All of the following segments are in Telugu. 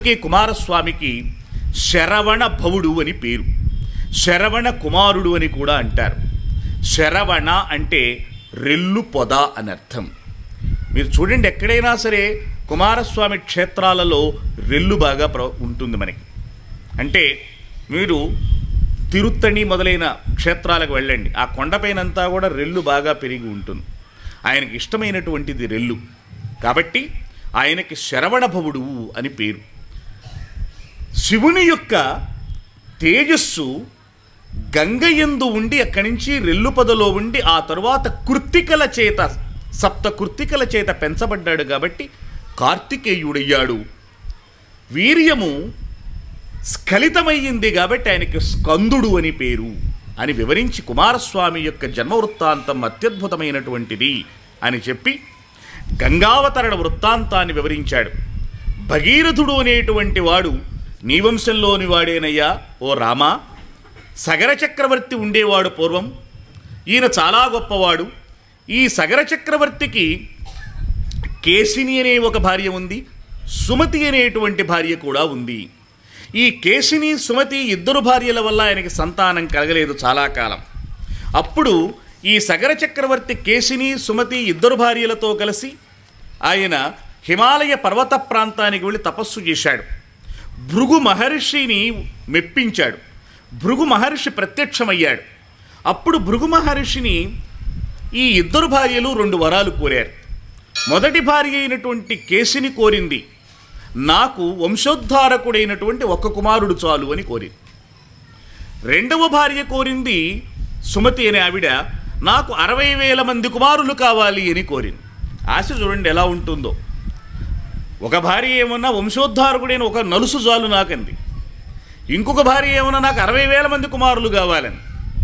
కే కుమారస్వామికి శరవణ భవుడు అని పేరు శరవణ కుమారుడు అని కూడా అంటారు శరవణ అంటే రెల్లు పొద అని అర్థం మీరు చూడండి ఎక్కడైనా సరే కుమారస్వామి క్షేత్రాలలో రెల్లు బాగా ప్ర ఉంటుంది మనకి అంటే మీరు తిరుత్తణి మొదలైన క్షేత్రాలకు వెళ్ళండి ఆ కొండపైనంతా కూడా రెల్లు బాగా పెరిగి ఉంటుంది ఆయనకి ఇష్టమైనటువంటిది రెల్లు కాబట్టి ఆయనకి శరవణభవుడు అని పేరు శివుని యొక్క తేజస్సు గంగయందు ఉండి అక్కడి నుంచి రెల్లుపదలో ఉండి ఆ తరువాత కృత్తికల చేత సప్త కృత్తికల చేత పెంచబడ్డాడు కాబట్టి కార్తికేయుడయ్యాడు వీర్యము స్ఖలితమయ్యింది కాబట్టి ఆయనకి స్కందుడు అని పేరు అని వివరించి కుమారస్వామి యొక్క జన్మ వృత్తాంతం అత్యద్భుతమైనటువంటిది అని చెప్పి గంగావతరణ వృత్తాంతాన్ని వివరించాడు భగీరథుడు అనేటువంటి వాడు నీ వంశంలోని వాడేనయ్యా ఓ రామా సగర చక్రవర్తి ఉండేవాడు పూర్వం ఈయన చాలా గొప్పవాడు ఈ సగర చక్రవర్తికి కేసిని అనే ఒక భార్య ఉంది సుమతి అనేటువంటి భార్య కూడా ఉంది ఈ కేసిని సుమతి ఇద్దరు భార్యల వల్ల ఆయనకి సంతానం కలగలేదు చాలా కాలం అప్పుడు ఈ సగర చక్రవర్తి కేసిని సుమతి ఇద్దరు భార్యలతో కలిసి ఆయన హిమాలయ పర్వత ప్రాంతానికి వెళ్ళి తపస్సు చేశాడు భృగు మహర్షిని మెప్పించాడు భృగు మహర్షి ప్రత్యక్షమయ్యాడు అప్పుడు భృగు మహర్షిని ఈ ఇద్దరు భార్యలు రెండు వరాలు కోరారు మొదటి భార్య అయినటువంటి కేసిని కోరింది నాకు వంశోద్ధారకుడైనటువంటి ఒక్క కుమారుడు చాలు అని కోరింది రెండవ భార్య కోరింది సుమతి అనే ఆవిడ నాకు అరవై వేల మంది కుమారులు కావాలి అని కోరింది ఆశ చూడండి ఎలా ఉంటుందో ఒక భార్య ఏమన్నా వంశోద్ధారకుడైన ఒక నలుసు చాలు నాకంది ఇంకొక భార్య ఏమన్నా నాకు అరవై వేల మంది కుమారులు కావాలని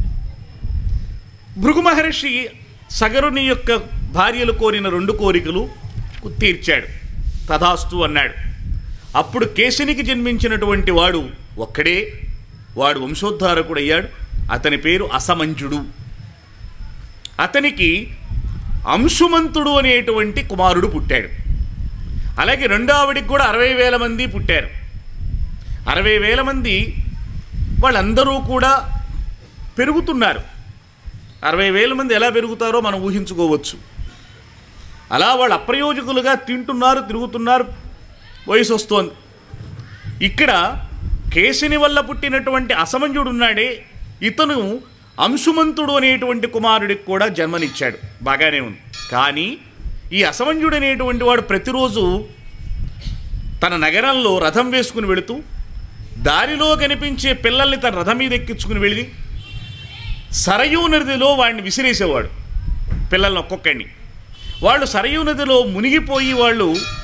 భృగు మహర్షి సగరుని యొక్క భార్యలు కోరిన రెండు కోరికలు తీర్చాడు తథాస్తు అన్నాడు అప్పుడు కేశనికి జన్మించినటువంటి వాడు ఒక్కడే వాడు వంశోద్ధారకుడయ్యాడు అతని పేరు అసమంజుడు అతనికి అంశుమంతుడు అనేటువంటి కుమారుడు పుట్టాడు అలాగే రెండో ఆవిడికి కూడా అరవై వేల మంది పుట్టారు అరవై వేల మంది వాళ్ళందరూ కూడా పెరుగుతున్నారు అరవై వేల మంది ఎలా పెరుగుతారో మనం ఊహించుకోవచ్చు అలా వాళ్ళు అప్రయోజకులుగా తింటున్నారు తిరుగుతున్నారు వయసు వస్తోంది ఇక్కడ కేశిని వల్ల పుట్టినటువంటి అసమంజుడు ఉన్నాడే ఇతను అంశుమంతుడు అనేటువంటి కుమారుడికి కూడా జన్మనిచ్చాడు బాగానే ఉంది కానీ ఈ అసమంజుడు అనేటువంటి వాడు ప్రతిరోజు తన నగరంలో రథం వేసుకుని వెళుతూ దారిలో కనిపించే పిల్లల్ని తన రథం మీద ఎక్కించుకుని వెళ్ళి సరయూ నదిలో వాడిని విసిరేసేవాడు పిల్లల్ని ఒక్కొక్కడిని వాళ్ళు సరయూ నదిలో మునిగిపోయి వాళ్ళు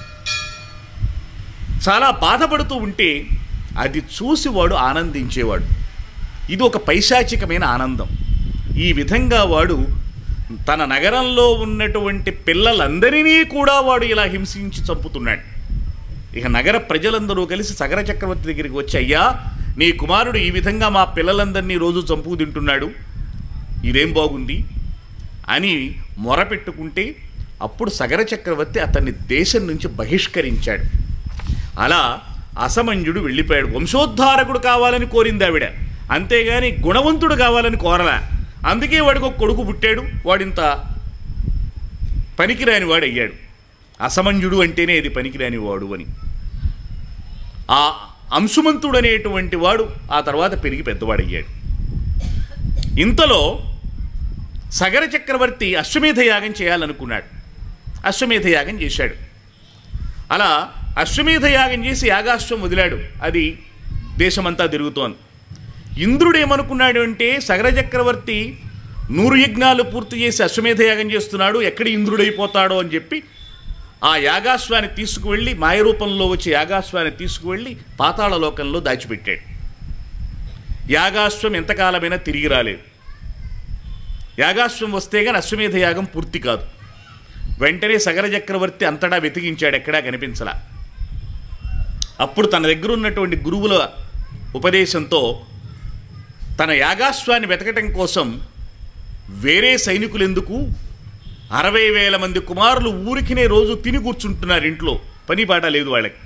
చాలా బాధపడుతూ ఉంటే అది చూసి వాడు ఆనందించేవాడు ఇది ఒక పైశాచికమైన ఆనందం ఈ విధంగా వాడు తన నగరంలో ఉన్నటువంటి పిల్లలందరినీ కూడా వాడు ఇలా హింసించి చంపుతున్నాడు ఇక నగర ప్రజలందరూ కలిసి సగర చక్రవర్తి దగ్గరికి వచ్చి అయ్యా నీ కుమారుడు ఈ విధంగా మా పిల్లలందరినీ రోజు చంపుకు తింటున్నాడు ఇదేం బాగుంది అని మొరపెట్టుకుంటే అప్పుడు సగర చక్రవర్తి అతన్ని దేశం నుంచి బహిష్కరించాడు అలా అసమంజుడు వెళ్ళిపోయాడు వంశోద్ధారకుడు కావాలని కోరింది ఆవిడ అంతేగాని గుణవంతుడు కావాలని కోరలా అందుకే వాడికి ఒక కొడుకు పుట్టాడు వాడింత పనికిరాని వాడు అయ్యాడు అసమంజుడు అంటేనే ఇది పనికిరాని వాడు అని ఆ అంశుమంతుడు అనేటువంటి వాడు ఆ తర్వాత పెరిగి పెద్దవాడయ్యాడు ఇంతలో సగర చక్రవర్తి అశ్వమేధ యాగం చేయాలనుకున్నాడు అశ్వమేధ యాగం చేశాడు అలా అశ్వమేధ యాగం చేసి యాగాశ్వం వదిలాడు అది దేశమంతా తిరుగుతోంది ఇంద్రుడు ఏమనుకున్నాడు అంటే సగర చక్రవర్తి నూరు యజ్ఞాలు పూర్తి చేసి అశ్వమేధ యాగం చేస్తున్నాడు ఎక్కడ ఇంద్రుడైపోతాడో అని చెప్పి ఆ యాగాశ్వాన్ని తీసుకువెళ్ళి మాయ రూపంలో వచ్చే యాగాశ్వాన్ని తీసుకువెళ్ళి పాతాళ లోకంలో దాచిపెట్టాడు యాగాశ్వం ఎంతకాలమైనా తిరిగి రాలేదు యాగాశ్వం వస్తే కానీ అశ్వమేధ యాగం పూర్తి కాదు వెంటనే సగర చక్రవర్తి అంతటా వెతికించాడు ఎక్కడా కనిపించలా అప్పుడు తన దగ్గర ఉన్నటువంటి గురువుల ఉపదేశంతో తన యాగాశ్వాన్ని వెతకటం కోసం వేరే సైనికులు ఎందుకు అరవై వేల మంది కుమారులు ఊరికినే రోజు తిని కూర్చుంటున్నారు ఇంట్లో పని పాట లేదు వాళ్ళకి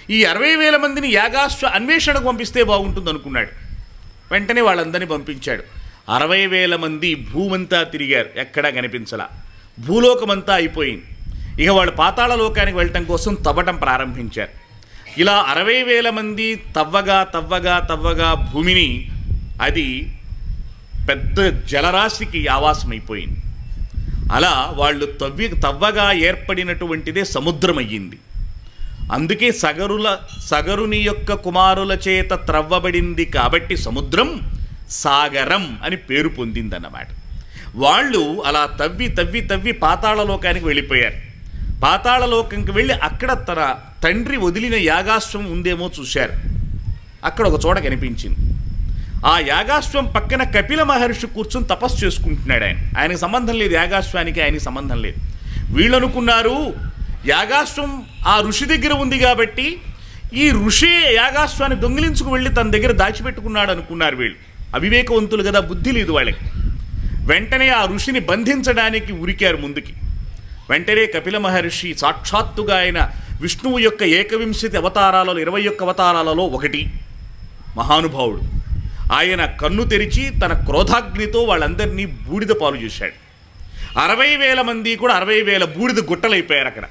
ఈ అరవై వేల మందిని యాగాశ్వ అన్వేషణకు పంపిస్తే బాగుంటుంది అనుకున్నాడు వెంటనే వాళ్ళందరినీ పంపించాడు అరవై వేల మంది భూమంతా తిరిగారు ఎక్కడా కనిపించలా భూలోకమంతా అయిపోయింది ఇక వాళ్ళు పాతాళ లోకానికి వెళ్ళటం కోసం తవ్వటం ప్రారంభించారు ఇలా అరవై వేల మంది తవ్వగా తవ్వగా తవ్వగా భూమిని అది పెద్ద జలరాశికి ఆవాసమైపోయింది అలా వాళ్ళు తవ్వి తవ్వగా ఏర్పడినటువంటిదే సముద్రం అయ్యింది అందుకే సగరుల సగరుని యొక్క కుమారుల చేత త్రవ్వబడింది కాబట్టి సముద్రం సాగరం అని పేరు పొందిందన్నమాట వాళ్ళు అలా తవ్వి తవ్వి తవ్వి పాతాళలోకానికి వెళ్ళిపోయారు పాతాళలోకంకి వెళ్ళి అక్కడ తన తండ్రి వదిలిన యాగాశ్వం ఉందేమో చూశారు అక్కడ ఒక చోట కనిపించింది ఆ యాగాశ్వం పక్కన కపిల మహర్షి కూర్చొని తపస్సు చేసుకుంటున్నాడు ఆయన ఆయనకి సంబంధం లేదు యాగాశ్వానికి ఆయనకి సంబంధం లేదు వీళ్ళు అనుకున్నారు యాగాశ్వం ఆ ఋషి దగ్గర ఉంది కాబట్టి ఈ ఋషి యాగాశ్వాన్ని దొంగిలించుకు వెళ్ళి తన దగ్గర దాచిపెట్టుకున్నాడు అనుకున్నారు వీళ్ళు అవివేకవంతులు కదా బుద్ధి లేదు వాళ్ళకి వెంటనే ఆ ఋషిని బంధించడానికి ఉరికారు ముందుకి వెంటనే కపిల మహర్షి సాక్షాత్తుగా ఆయన విష్ణువు యొక్క ఏకవింశతి అవతారాలలో ఇరవై ఒక్క అవతారాలలో ఒకటి మహానుభావుడు ఆయన కన్ను తెరిచి తన క్రోధాగ్నితో వాళ్ళందరినీ బూడిద పాలు చేశాడు అరవై వేల మంది కూడా అరవై వేల బూడిద గుట్టలైపోయారు అక్కడ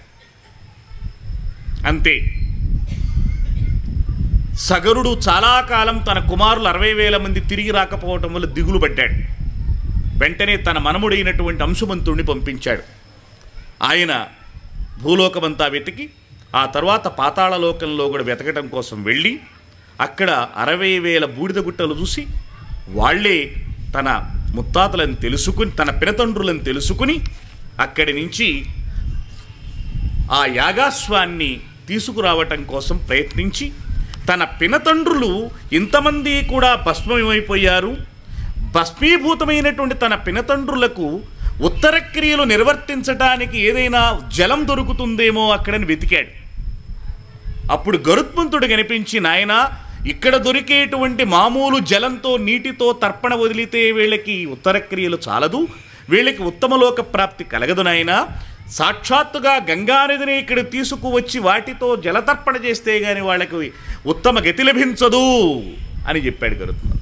అంతే సగరుడు చాలా కాలం తన కుమారులు అరవై వేల మంది తిరిగి రాకపోవటం వల్ల దిగులు పడ్డాడు వెంటనే తన మనముడైనటువంటి అంశుమంతుడిని పంపించాడు ఆయన భూలోకమంతా వెతికి ఆ తర్వాత పాతాళలోకంలో కూడా వెతకడం కోసం వెళ్ళి అక్కడ అరవై వేల బూడిద గుట్టలు చూసి వాళ్ళే తన ముత్తాతలను తెలుసుకుని తన పినతండ్రులను తెలుసుకుని అక్కడి నుంచి ఆ యాగాశ్వాన్ని తీసుకురావటం కోసం ప్రయత్నించి తన పినతండ్రులు ఇంతమంది కూడా భస్మమైపోయారు భస్మీభూతమైనటువంటి తన పినతండ్రులకు ఉత్తర క్రియలు నిర్వర్తించటానికి ఏదైనా జలం దొరుకుతుందేమో అక్కడని వెతికాడు అప్పుడు గరుత్మంతుడు కనిపించి నాయనా ఇక్కడ దొరికేటువంటి మామూలు జలంతో నీటితో తర్పణ వదిలితే వీళ్ళకి ఉత్తర క్రియలు చాలదు వీళ్ళకి ఉత్తమలోక ప్రాప్తి కలగదు నాయనా సాక్షాత్తుగా గంగానదిని ఇక్కడ తీసుకువచ్చి వాటితో జలతర్పణ చేస్తే గాని వాళ్ళకి ఉత్తమ గతి లభించదు అని చెప్పాడు గరుత్మంతుడు